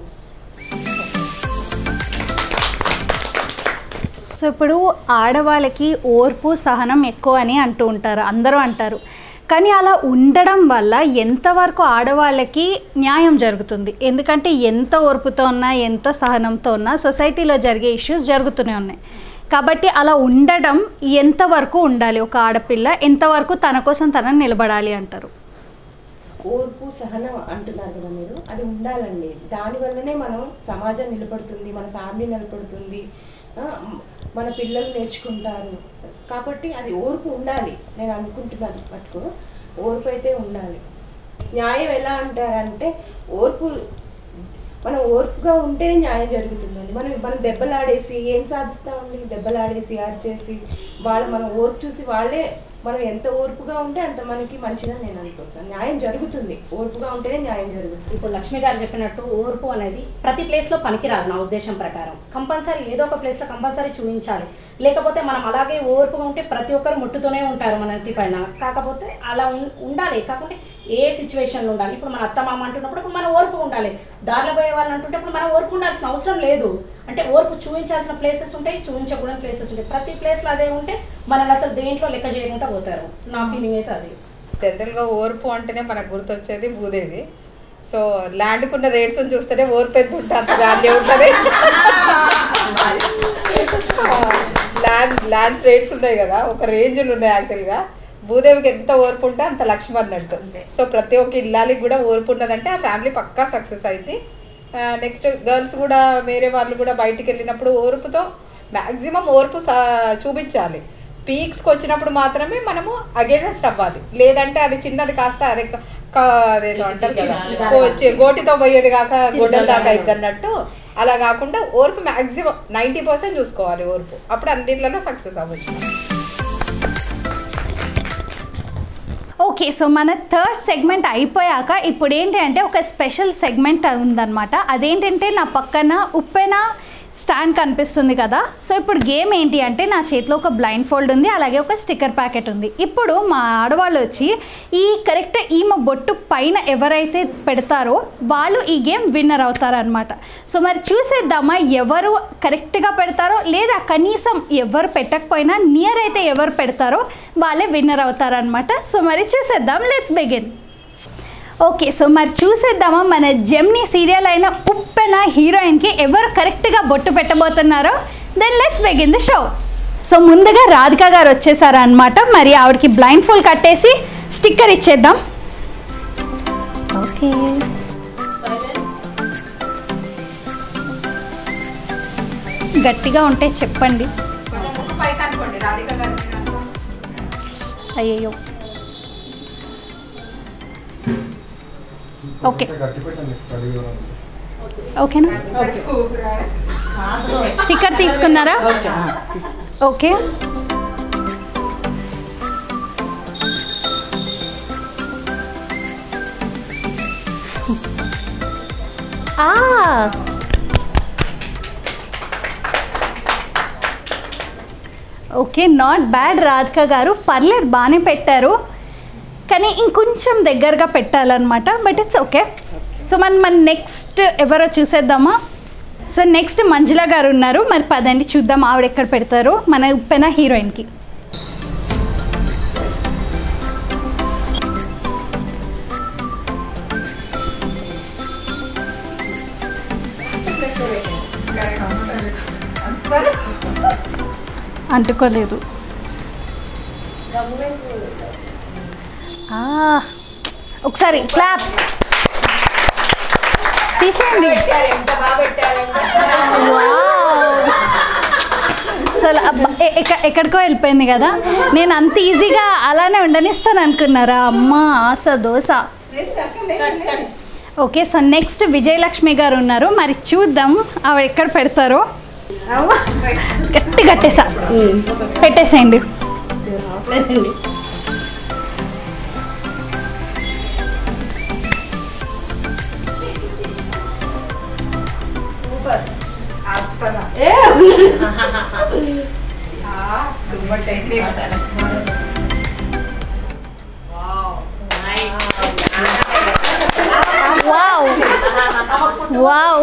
సో ఇప్పుడు ఆడవాళ్ళకి ఓర్పు సహనం ఎక్కువ అని అంటూ ఉంటారు అందరూ అంటారు కానీ అలా ఉండడం వల్ల ఎంతవరకు ఆడవాళ్ళకి న్యాయం జరుగుతుంది ఎందుకంటే ఎంత ఓర్పుతో ఉన్నా ఎంత సహనంతో ఉన్నా సొసైటీలో జరిగే ఇష్యూస్ జరుగుతూనే ఉన్నాయి కాబట్టి అలా ఉండడం ఎంతవరకు ఉండాలి ఒక ఆడపిల్ల ఎంతవరకు తన కోసం తనని నిలబడాలి అంటారు ఓర్పు సహనం అంటున్నారు కదా మీరు అది ఉండాలండి దానివల్లనే మనం సమాజం నిలబడుతుంది మన ఫ్యామిలీ నిలబడుతుంది ఆ, మ్, మన పిల్లలు నేర్చుకుంటారు కాబట్టి అది ఓర్పు ఉండాలి నేను అనుకుంటున్నాను మటుకు ఓర్పు అయితే ఉండాలి న్యాయం ఎలా అంటారంటే ఓర్పు మనం ఓర్పుగా ఉంటేనే న్యాయం జరుగుతుందండి మనం మనం దెబ్బలాడేసి ఏం సాధిస్తామండి దెబ్బలాడేసి అరిచేసి వాళ్ళ మనం ఓర్పు చూసి వాళ్ళే మనం ఎంత ఓర్పుగా ఉంటే అంత మనకి మంచిదని నేను అనుకుంటాను న్యాయం జరుగుతుంది ఓర్పుగా ఉంటేనే న్యాయం జరుగుతుంది ఇప్పుడు లక్ష్మి గారు చెప్పినట్టు ఓర్పు అనేది ప్రతి ప్లేస్లో పనికిరాదు నా ఉద్దేశం ప్రకారం కంపల్సరీ ఏదో ఒక ప్లేస్లో కంపల్సరీ చూపించాలి లేకపోతే మనం అలాగే ఓర్పుగా ఉంటే ప్రతి ఒక్కరు ముట్టుతూనే ఉంటారు మన నెత్తి పైన కాకపోతే అలా ఉం- ఉండాలి కాకుంటే ఏ సిచ్యువేషన్లో ఉండాలి ఇప్పుడు మన అత్త మామ అంటున్నప్పుడు ఇప్పుడు మనం ఓర్పు ఉండాలి దారిలో పోయే వాళ్ళు అంటుంటే ఇప్పుడు మనం ఓర్పు ఉండాల్సిన అవసరం లేదు అంటే ఓర్పు చూపించాల్సిన ప్లేసెస్ ఉంటాయి చూపించకూడని ప్లేసెస్ ఉంటాయి ప్రతి ప్లేస్లో అదే ఉంటే మనల్ని అసలు దేంట్లో లెక్క చేయకుండా పోతారు నా ఫీలింగ్ అయితే అది జనరల్గా ఓర్పు అంటేనే మనకు గుర్తొచ్చేది భూదేవి సో ల్యాండ్కున్న రేట్స్ చూస్తేనే ఓర్పు ఎంత ఉంటే అంత వాల్యూ ఉంటుంది ల్యాండ్ ల్యాండ్స్ రేట్స్ ఉన్నాయి కదా ఒక రేంజ్లు ఉన్నాయి యాక్చువల్గా భూదేవికి ఎంత ఓర్పు ఉంటే అంత లక్ష్మి అన్నట్టు సో ప్రతి ఒక్క ఇల్లాలికి కూడా ఓర్పు ఉన్నదంటే ఆ ఫ్యామిలీ పక్కా సక్సెస్ అయింది నెక్స్ట్ గర్ల్స్ కూడా వేరే వాళ్ళు కూడా బయటికి వెళ్ళినప్పుడు ఓర్పుతో మ్యాక్సిమం ఓర్పు సా- చూపించాలి పీక్స్కి వచ్చినప్పుడు మాత్రమే మనము అగేనెస్ట్ అవ్వాలి లేదంటే అది చిన్నది కాస్త అది క- క- అదేదో అంటారు కదా గో- చి- గోటితో పోయేది కాక గొడ్డల దాకా అయింది అన్నట్టు అలా కాకుండా ఓర్పు మ్యాక్సిమం నైంటీ పర్సెంట్ చూసుకోవాలి ఓర్పు అప్పుడు అన్నింటిలో సక్సెస్ అవ్వచ్చు ఓకే సో మన థర్డ్ సెగ్మెంట్ అయిపోయాక ఇప్పుడు ఏంటి అంటే ఒక స్పెషల్ సెగ్మెంట్ ఉందన్నమాట అదేంటంటే నా పక్కన ఉప్పెన స్టాండ్ కనిపిస్తుంది కదా సో ఇప్పుడు గేమ్ ఏంటి అంటే నా చేతిలో ఒక బ్లైండ్ ఫోల్డ్ ఉంది అలాగే ఒక స్టిక్కర్ ప్యాకెట్ ఉంది ఇప్పుడు మా ఆడవాళ్ళు వచ్చి ఈ కరెక్ట్ ఈమె బొట్టు పైన ఎవరైతే పెడతారో వాళ్ళు ఈ గేమ్ విన్నర్ అవుతారనమాట సో మరి చూసేద్దామా ఎవరు కరెక్ట్గా పెడతారో లేదా కనీసం ఎవరు పెట్టకపోయినా నియర్ అయితే ఎవరు పెడతారో వాళ్ళే విన్నర్ అవుతారనమాట సో మరి చూసేద్దాం లెట్స్ బిగిన్ ఓకే సో మరి చూసేద్దామా మన జెమ్ని సీరియల్ అయిన ఉప్పెన హీరోయిన్కి ఎవరు కరెక్ట్గా బొట్టు పెట్టబోతున్నారో then let's begin the show so ముందుగా రాధిక గారు వచ్చేసారు అనమాట మరి ఆవిడకి బ్లైండ్ ఫుల్ కట్టేసి స్టిక్కర్ ఇచ్చేద్దాం ఓకే గట్టిగా ఉంటే చెప్పండి కొంచెం ముక్కు పైకి అనుకోండి రాధిక గారు మీరు అనుకోండి. అయ్యయ్యో ఓకే ఓకేనా స్టిక్కర్ తీసుకున్నారా ఓకే ఆ ఓకే నాట్ బ్యాడ్ రాధిక గారు పర్లేదు బాగానే పెట్టారు కానీ ఇంకొంచెం దగ్గరగా పెట్టాలన్నమాట బట్ ఇట్స్ ఓకే సో మనం మన నెక్స్ట్ ఎవరో చూసేద్దామా సో నెక్స్ట్ మంజుల గారు ఉన్నారు మరి పదండి చూద్దాం ఆవిడ ఎక్కడ పెడతారో మన ఉప్పెన హీరోయిన్కి అంటుకోలేదు ఆ, ఒకసారి క్లాప్స్ తీసేయండి ఎంత బాగా పెట్టారంటే వావ్. అసలు అబ్బా, ఎ- ఎక్క- ఎక్కడికో వెళ్ళిపోయింది కదా నేను అంత ఈజీగా అలానే ఉండనిస్తాను అనుకున్నారా అమ్మ ఆశ dosa okay so next Vijayalakshmi garu ఉన్నారు మరి చూద్దాం ఆవిడ ఎక్కడ పెడతారో గట్టి కట్టేసా పెట్టేసేయండి అస్సలు. ఆ, సూపర్ టెక్నిక్. వావ్ వావ్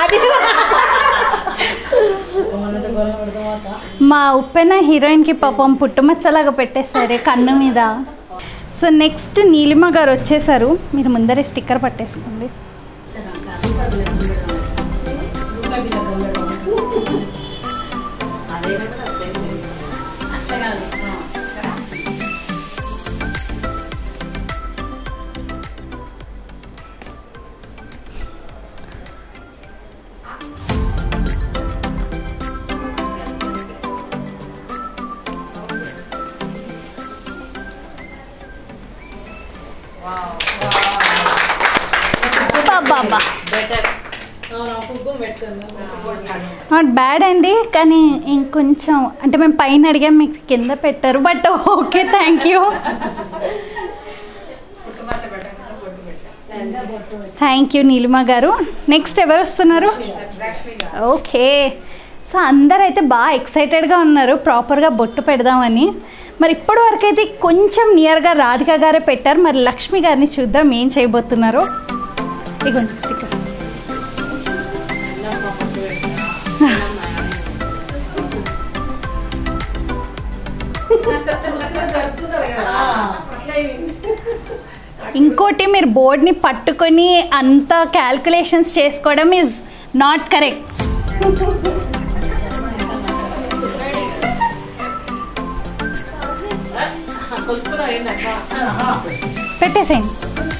మా ఉప్పెన హీరోయిన్కి పాపం పుట్టుమచ్చలాగా పెట్టేశారే కన్ను మీద సో నెక్స్ట్ నీలిమ గారు వచ్చేసారు మీరు ముందరే స్టిక్కర్ పట్టేసుకోండి బాబా నాట్ బ్యాడ్ అండి కానీ ఇంకొంచెం అంటే మేము పైన అడిగాం మీకు కింద పెట్టారు బట్ ఓకే థ్యాంక్ యూ పుట్టుమచ్చ పెట్టకుండా బొట్టు పెట్టాను. థ్యాంక్ యూ నీలిమ గారు నెక్స్ట్ ఎవరు వస్తున్నారు లక్ష్మి గారు. ఓకే సో అందరు అయితే బాగా ఎక్సైటెడ్గా ఉన్నారు ప్రాపర్గా బొట్టు పెడదామని మరి ఇప్పటి వరకు అయితే కొంచెం నియర్గా రాధిక గారే పెట్టారు మరి లక్ష్మి గారిని చూద్దాం ఏం చేయబోతున్నారో ఇగోండి స్టిక్కర్ ఇంకోటి మీరు బోర్డ్ని పట్టుకొని అంత క్యాల్కులేషన్స్ చేసుకోవడం ఈజ్ నాట్ కరెక్ట్ పెట్టేసేయండి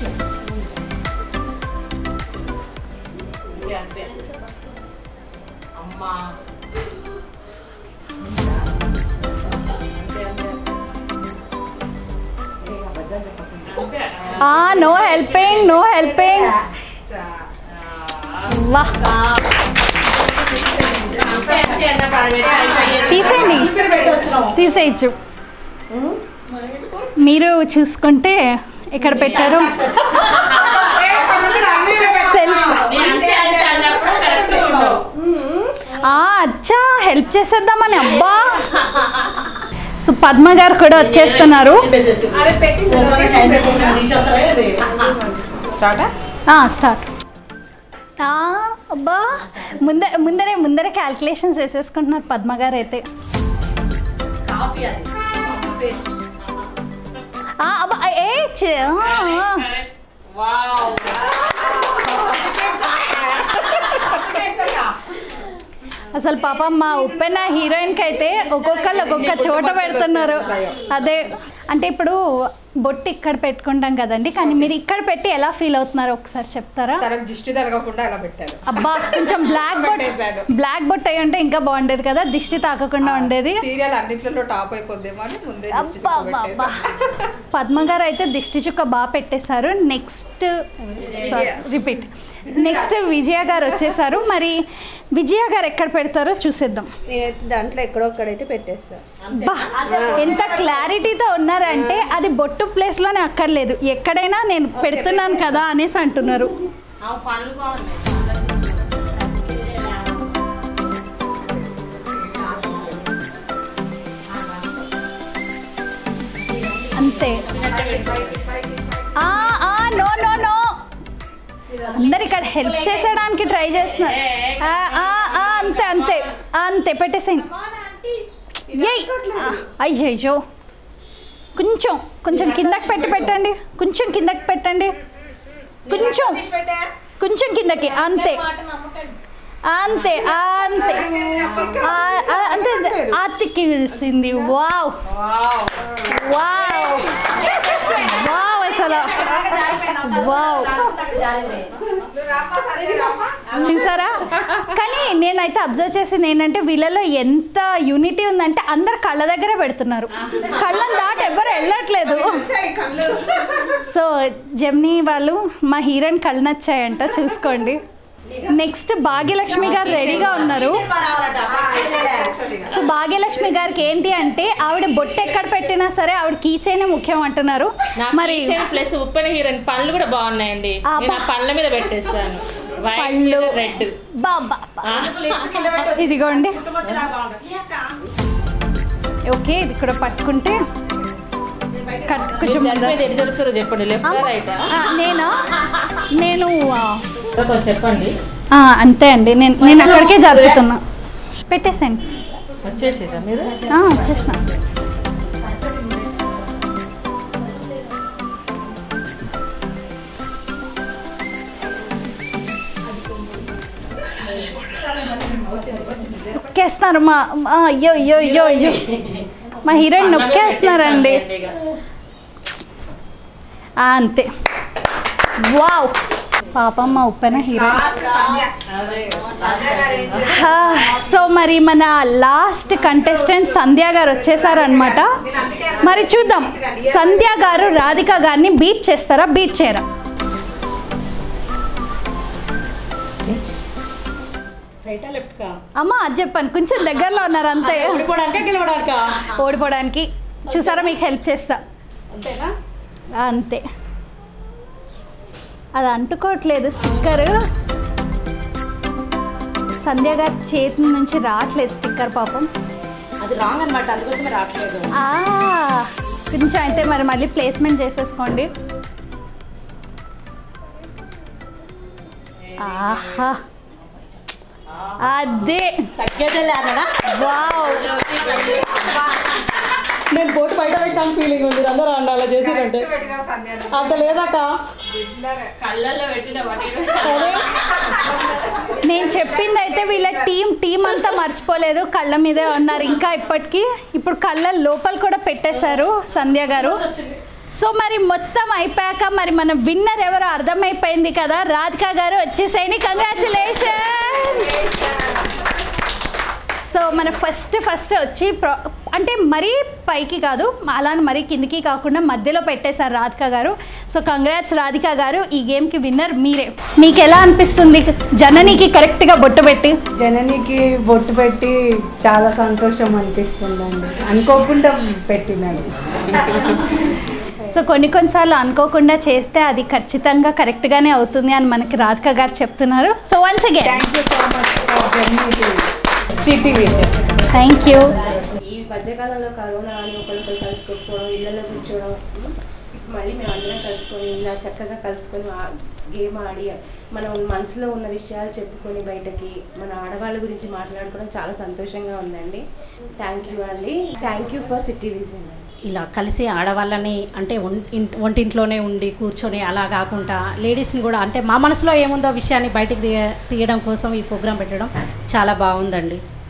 అమ్మా నో హెల్పింగ్ నో హెల్పింగ్ వా తీసేయండి తీసేయచ్చు మీరు చూసుకుంటే ఎక్కడ పెట్టారు సెల్ఫ్ అచ్చా హెల్ప్ చేసేద్దామని అబ్బా సో పద్మ గారు కూడా వచ్చేస్తున్నారు స్టార్ట్ అబ్బా ముందర ముందరే ముందరే క్యాల్కులేషన్స్ వేసేసుకుంటున్నారు పద్మ గారు అయితే ఆ, అబ్బా, ఏ చి- ఆ, ఆ. అసలు పాపం మా ఉప్పెన హీరోయిన్కి అయితే ఒక్కొక్కళ్ళు ఒక్కొక్క చోట పెడుతున్నారు అదే అంటే ఇప్పుడు బొట్టు ఇక్కడ పెట్టుకుంటాం కదండి కానీ మీరు ఇక్కడ పెట్టి ఎలా ఫీల్ అవుతున్నారో ఒకసారి చెప్తారా తనకు దిష్టి తలగకుండా అలా పెట్టారు అబ్బా కొంచెం బ్లాక్ బొట్ పెట్టేశాను. బ్లాక్ బొట్ అయి ఉంటే ఇంకా బాగుండేది కదా దిష్టి తాకకుండా ఉండేది సీరియల్ అన్నిట్లలో టాప్ అయిపోద్దేమో అని ముందే దిష్టి అబ్బా, చుక్క అబ్బా, పెట్టేశాను. పద్మ గారు అయితే దిష్టి చుక్క బాగా పెట్టేశారు నెక్స్ట్ రిపీట్ నెక్స్ట్ విజయ గారు వచ్చేసారు మరి విజయ గారు ఎక్కడ పెడతారో చూసేద్దాం నేనైతే దాంట్లో ఎక్కడో ఒక్కడైతే పెట్టేస్తాను బా ఎంత క్లారిటీతో ఉన్నారంటే అది బొట్టు ప్లేస్లోనే అక్కర్లేదు ఎక్కడైనా నేను పెడుతున్నాను కదా అనేసి అంటున్నారు ఆ పనులు బాగున్నాయి అంతే ఆ, ఆ, నో నో నో అందరు ఇక్కడ హెల్ప్ చేసేయడానికి ట్రై చేస్తున్నారు ఆ, ఆ, ఆ, అంతే అంతే ఆ, అంతే పెట్టేసేయండి ఏయ్ ఆ, అయ్యయ్యో కొంచెం కొంచెం కిందకి పెట్టి పెట్టండి కొంచెం కిందకి పెట్టండి కొంచెం కొంచెం కిందకి అంతే అంతే అంతే ఆ, ఆ, అంతే అంతే. అతికిసింది వావ్ వావ్ వావ్ అసలు వావ్ చూసారా కానీ నేనైతే అబ్జర్వ్ చేసింది ఏంటంటే వీళ్ళలో ఎంత యూనిటీ ఉందంటే అందరు కళ్ళ దగ్గర పెడుతున్నారు కళ్ళని దాటి ఎవరు వెళ్ళట్లేదు సో జెమ్నీ వాళ్ళు మా హీరోయిన్ కళ్ళు నచ్చాయంట చూసుకోండి నెక్స్ట్ భాగ్యలక్ష్మి గారు రెడీగా ఉన్నారు సో భాగ్యలక్ష్మి గారికి ఏంటి అంటే ఆవిడ బొట్టు ఎక్కడ పెట్టినా సరే ఆవిడ కీచైనే ముఖ్యం అంటున్నారు మరి మరి ప్లస్ ఉప్పెన హీరోయిన్ పళ్ళు కూడా బాగున్నాయండి ఆ, నేను ఆ బా- పళ్ళ మీద పెట్టేస్తాను వైట్ పళ్ళు రెడ్ బాబా ఇదిగోండి ఓకే ఇది కూడా పట్టుకుంటే కట్ కొంచెం ముందర. ఎది దొరుకుతారో చెప్పండి లెఫ్ట్ అమ్మ, రైట్ ఆ, నేనా నేను ఆ, చెప్పండి ఆ, అంతే అండి నేను నేను అక్కడికే జరుగుతున్నా పెట్టేసాను వచ్చేసారా మీరు ఆ, వచ్చేసిన నొక్కేస్తున్నారు మా మా- అయ్యో అయ్యో అయ్యో అయ్యో మా హీరోయిన్ నొక్కేస్తున్నారండి ఆ, అంతే వావ్ పాపం మా ఉప్పెన హీరో సో మరి మన లాస్ట్ కంటెస్టెంట్ సంధ్య గారు వచ్చేసారనమాట మరి చూద్దాం సంధ్య గారు రాధిక గారిని బీట్ చేస్తారా బీట్ చేయరా రైటా లెఫ్ట్ కా అమ్మ అది చెప్పాను కొంచెం దగ్గరలో ఉన్నారు అంతే ఓడిపోవడానికా గెలవడానికా ఓడిపోవడానికి చూసారా మీకు హెల్ప్ చేస్తా అంతేనా అంతే అది అంటుకోవట్లేదు స్టిక్కర్ సంధ్య గారి చేతి నుంచి రావట్లేదు స్టిక్కర్ పాపం అది రాంగ్ అనమాట అందుకోసమే రావట్లేదు ఆ, కొంచెం అయితే మరి మళ్ళీ ప్లేస్మెంట్ చేసేసుకోండి ఆహా అదే తగ్గేదే లేదా వావ్ నేను బోట్ బయట పెట్టాను ఫీలింగ్ ఉంది అందరూ అన్న అలా చేసిరంటే అంత లేదక్క కళ్ళల్లో పెట్టిన వాటి నేను చెప్పింది అయితే వీళ్ళ టీం టీం అంతా మర్చిపోలేదు కళ్ళ మీదే ఉన్నారు ఇంకా ఇప్పటికీ ఇప్పుడు కళ్ళ లోపల కూడా పెట్టేశారు సంధ్య గారు సో మరి మొత్తం అయిపోయాక మరి మన విన్నర్ ఎవరో అర్థమైపోయింది కదా రాధిక గారు వచ్చేసాయని కంగ్రాచులేషన్స్ సో మన ఫస్ట్ ఫస్ట్ వచ్చి ప్రో అంటే మరీ పైకి కాదు అలా మరీ కిందికి కాకుండా మధ్యలో పెట్టేశారు రాధిక గారు సో కంగ్రాట్స్ రాధిక గారు ఈ గేమ్కి విన్నర్ మీరే మీకు ఎలా అనిపిస్తుంది జననికి కరెక్ట్గా బొట్టు పెట్టి జననికి బొట్టు పెట్టి చాలా సంతోషం అనిపిస్తుందండి అనుకోకుండా పెట్టినాను సో కొన్ని కొన్నిసార్లు అనుకోకుండా చేస్తే అది ఖచ్చితంగా కరెక్ట్గానే అవుతుంది అని మనకి రాధిక గారు చెప్తున్నారు so once again thank you so much for journey City Vision thank you ఈ మధ్యకాలంలో కరోనా అని ఒకరికొకరు కలుసుకోకపోవడం ఇళ్ళలో కూర్చోవడం మళ్ళీ మేము అందరం కలుసుకొని ఇలా చక్కగా కలుసుకొని ఆ- గేమ్ ఆడి మనం మనసులో ఉన్న విషయాలు చెప్పుకొని బయటకి మన ఆడవాళ్ళ గురించి మాట్లాడుకోవడం చాలా సంతోషంగా ఉందండి థ్యాంక్ యూ అండి thank you for City Vision ఇలా కలిసి ఆడవాళ్ళని అంటే ఒం- ఇన్- వంటింట్లోనే ఉండి కూర్చొని అలా కాకుండా లేడీస్ని కూడా అంటే మా మనసులో ఏముందో విషయాన్ని బయటికి తీయ తీయడం కోసం ఈ ప్రోగ్రాం పెట్టడం చాలా బాగుందండి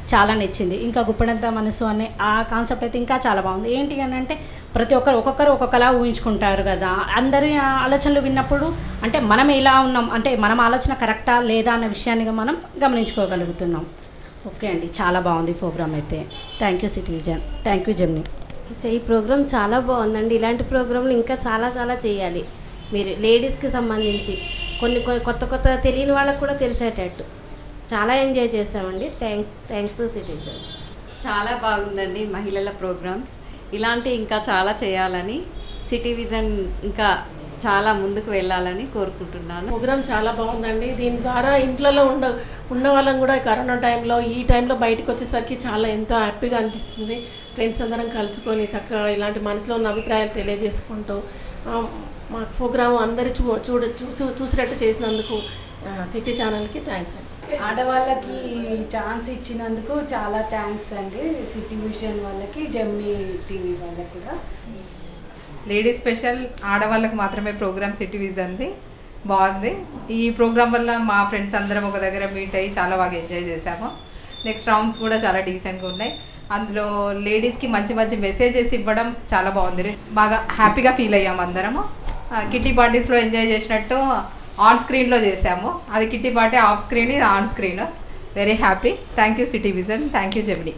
చాలా నచ్చింది ఇంకా గుప్పడంత మనసు అనే ఆ కాన్సెప్ట్ అయితే ఇంకా చాలా బాగుంది ఏంటి అని అంటే ప్రతి ఒక్కరు ఒక్కొక్కరు ఒక్కొక్కలా ఊహించుకుంటారు కదా అందరి ఆలోచనలు విన్నప్పుడు అంటే మనం ఎలా ఉన్నాం అంటే మనం ఆలోచన కరెక్టా లేదా అన్న విషయాన్ని మనం గమనించుకోగలుగుతున్నాం ఓకే అండి చాలా బాగుంది ప్రోగ్రామ్ అయితే thank you citizen thank you జమ్ని ఈ ప్రోగ్రామ్ చాలా బాగుందండి ఇలాంటి ప్రోగ్రాంలు ఇంకా చాలా చాలా చేయాలి మీరు లేడీస్కి సంబంధించి కొన్ని కొన్ని కొత్త కొత్త తెలియని వాళ్ళకు కూడా తెలిసేటట్టు చాలా ఎంజాయ్ చేసామండి థ్యాంక్స్ థ్యాంక్స్ టు సిటిజన్ చాలా బాగుందండి మహిళల ప్రోగ్రామ్స్ ఇలాంటి ఇంకా చాలా చేయాలని సిటీ విజన్ ఇంకా చాలా ముందుకు వెళ్ళాలని కోరుకుంటున్నాను ప్రోగ్రామ్ చాలా బాగుందండి దీని ద్వారా ఇంట్లో ఉండ ఉన్న వాళ్ళం కూడా కరోనా టైంలో ఈ టైంలో బయటకు వచ్చేసరికి చాలా ఎంతో హ్యాపీగా అనిపిస్తుంది ఫ్రెండ్స్ అందరం కలుసుకొని చక్కగా ఇలాంటి మనసులో ఉన్న అభిప్రాయాలు తెలియజేసుకుంటూ ఆ, మా ప్రోగ్రామ్ అందరు చూ చూడ చూసి చూసినట్టు చేసినందుకు ఆ, సిటీ ఛానల్కి థ్యాంక్స్ అండి ఆడవాళ్ళకి ఛాన్స్ ఇచ్చినందుకు చాలా థ్యాంక్స్ అండి సిటీ విజన్ వాళ్ళకి జెమినీ టీవీ వాళ్ళకి కూడా లేడీస్ స్పెషల్ ఆడవాళ్ళకి మాత్రమే ప్రోగ్రామ్ సిటీ విజన్ది బాగుంది ఈ ప్రోగ్రామ్ వల్ల మా ఫ్రెండ్స్ అందరం ఒక దగ్గర మీట్ అయ్యి చాలా బాగా ఎంజాయ్ చేశాము నెక్స్ట్ రౌండ్స్ కూడా చాలా డీసెంట్గా ఉన్నాయి అందులో లేడీస్కి మంచి మంచి మెసేజెస్ ఇవ్వడం చాలా బాగుంది బాగా హ్యాపీగా ఫీల్ అయ్యాము అందరము కిట్టి పార్టీస్లో ఎంజాయ్ చేసినట్టు ఆన్ స్క్రీన్లో చేసాము అది కిట్టి పార్టీ ఆఫ్ స్క్రీన్ ఇది on screen very happy thank you City Vision thank you Gemini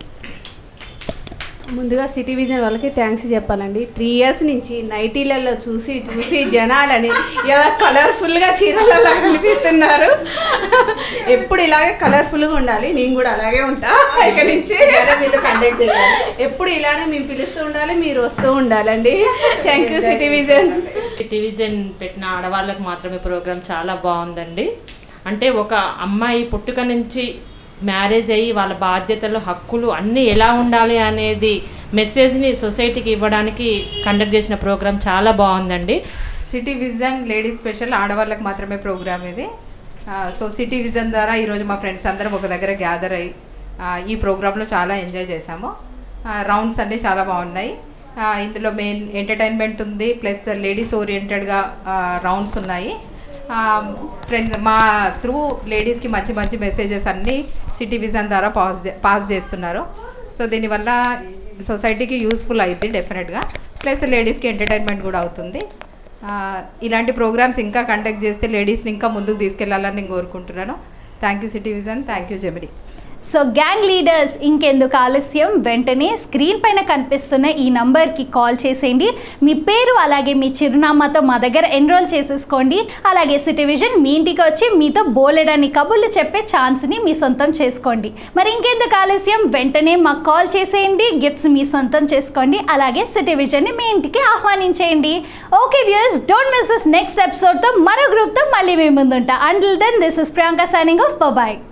ముందుగా సిటీ విజన్ వాళ్ళకి థ్యాంక్స్ చెప్పాలండి త్రీ ఇయర్స్ నుంచి నైటీలలో చూసి చూసి జనాలని ఇలా కలర్ఫుల్గా చీరలలో కనిపిస్తున్నారు ఎప్పుడు ఇలాగే కలర్ఫుల్గా ఉండాలి నేను కూడా అలాగే ఉంటా ఇక్కడి నుంచి వీళ్ళు కండక్ట్ చేయాలి ఎప్పుడు ఇలానే మేము పిలుస్తూ ఉండాలి మీరు వస్తూ ఉండాలండి thank you City Vision television పెట్టిన ఆడవాళ్ళకు మాత్రమే ప్రోగ్రామ్ చాలా బాగుందండి అంటే ఒక అమ్మాయి పుట్టుక నుంచి మ్యారేజ్ అయ్యి వాళ్ళ బాధ్యతలు హక్కులు అన్నీ ఎలా ఉండాలి అనేది మెసేజ్ని సొసైటీకి ఇవ్వడానికి కండక్ట్ చేసిన ప్రోగ్రామ్ చాలా బాగుందండి సిటీ విజన్ లేడీస్ స్పెషల్ ఆడవాళ్ళకి మాత్రమే ప్రోగ్రామ్ ఇది ఆ, సో సిటీ విజన్ ద్వారా ఈరోజు మా ఫ్రెండ్స్ అందరం ఒక దగ్గర గ్యాదర్ అయ్యి ఆ, ఈ ప్రోగ్రాంలో చాలా ఎంజాయ్ చేశాము ఆ, రౌండ్స్ అన్నీ చాలా బాగున్నాయి ఆ, ఇందులో మెయిన్ ఎంటర్టైన్మెంట్ ఉంది ప్లస్ లేడీస్ ఓరియంటెడ్గా రౌండ్స్ ఉన్నాయి ఫ్రెండ్స్ మా త్రూ లేడీస్కి మంచి మంచి మెసేజెస్ అన్నీ సిటీ విజన్ ద్వారా పాస్ పాస్ చేస్తున్నారు సో దీనివల్ల సొసైటీకి యూస్ఫుల్ అవుతుంది డెఫినెట్గా ప్లస్ లేడీస్కి ఎంటర్టైన్మెంట్ కూడా అవుతుంది ఆ, ఇలాంటి ప్రోగ్రామ్స్ ఇంకా కండక్ట్ చేస్తే లేడీస్ని ఇంకా ముందుకు తీసుకెళ్లాలని నేను కోరుకుంటున్నాను thank you City Vision thank you Gemini so gang leaders ఇంకెందుకు ఆలస్యం వెంటనే స్క్రీన్ పైన కనిపిస్తున్న ఈ నంబర్కి కాల్ చేసేయండి మీ పేరు అలాగే మీ చిరునామాతో మా దగ్గర ఎన్రోల్ చేసేసుకోండి అలాగే సిటివిజన్ మీ ఇంటికి వచ్చి మీతో బోలెడని కబుర్లు చెప్పే ఛాన్స్ని మీ సొంతం చేసుకోండి మరి ఇంకెందుకు ఆలస్యం వెంటనే మాకు కాల్ చేసేయండి గిఫ్ట్స్ మీ సొంతం చేసుకోండి అలాగే సిటివిజన్ని మీ ఇంటికి ఆహ్వానించేయండి okay viewers don't miss this next ఎపిసోడ్తో మరో గ్రూప్తో మళ్ళీ మీ ముందుంటా until then this is Priyanka signing off bye